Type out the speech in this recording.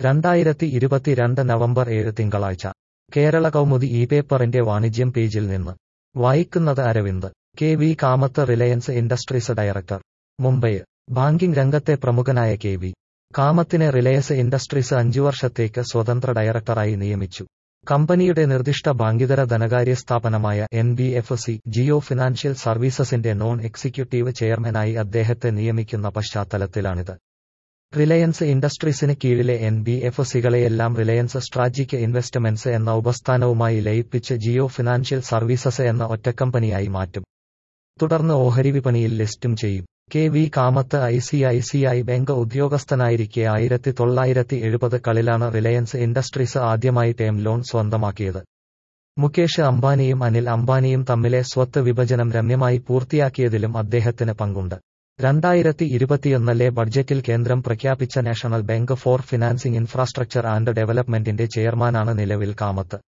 രണ്ടായിരത്തി ഇരുപത്തിരണ്ട് നവംബർ ഏഴ് തിങ്കളാഴ്ച കേരള കൗമുദി ഈ പേപ്പറിന്റെ വാണിജ്യം പേജിൽ നിന്ന് വായിക്കുന്നത് Aravind K V Kamath Reliance Industries director Mumbai banking രംഗത്തെ പ്രമുഖനായ കെ വി കാമത്തിനെ റിലയൻസ് ഇൻഡസ്ട്രീസ് അഞ്ചു വർഷത്തേക്ക് സ്വതന്ത്ര ഡയറക്ടറായി നിയമിച്ചു കമ്പനിയുടെ നിർദ്ദിഷ്ട ബാങ്കിതര ധനകാര്യ സ്ഥാപനമായ N B F C Jio Financial സർവീസസിന്റെ നോൺ എക്സിക്യൂട്ടീവ് ചെയർമാനായി അദ്ദേഹത്തെ നിയമിക്കുന്ന പശ്ചാത്തലത്തിലാണിത് റിലയൻസ് ഇൻഡസ്ട്രീസിന് കീഴിലെ എൻ ബി എഫ് സികളെയെല്ലാം റിലയൻസ് സ്ട്രാജിക് ഇൻവെസ്റ്റ്മെന്റ്സ് എന്ന ഉപസ്ഥാനവുമായി ലയിപ്പിച്ച് ജിയോ ഫിനാൻഷ്യൽ സർവീസസ് എന്ന ഒറ്റക്കമ്പനിയായി മാറ്റും തുടർന്ന് ഓഹരി വിപണിയിൽ ലിസ്റ്റും ചെയ്യും K V Kamath I C I C I bank ഉദ്യോഗസ്ഥനായിരിക്കെ ആയിരത്തി തൊള്ളായിരത്തി എഴുപത് കളിലാണ് റിലയൻസ് ഇൻഡസ്ട്രീസ് ആദ്യമായി ടേം ലോൺ സ്വന്തമാക്കിയത് മുകേഷ് അംബാനിയും അനിൽ അംബാനിയും തമ്മിലെ സ്വത്ത് വിഭജനം രമ്യമായി പൂർത്തിയാക്കിയതിലും അദ്ദേഹത്തിന് പങ്കുണ്ട് രണ്ടായിരത്തി ഇരുപത്തിയൊന്നിലെ ബഡ്ജറ്റിൽ കേന്ദ്രം പ്രഖ്യാപിച്ച national bank for financing infrastructure and ഡെവലപ്മെന്റിന്റെ ചെയർമാനാണ് നിലവിൽ കാമത്ത്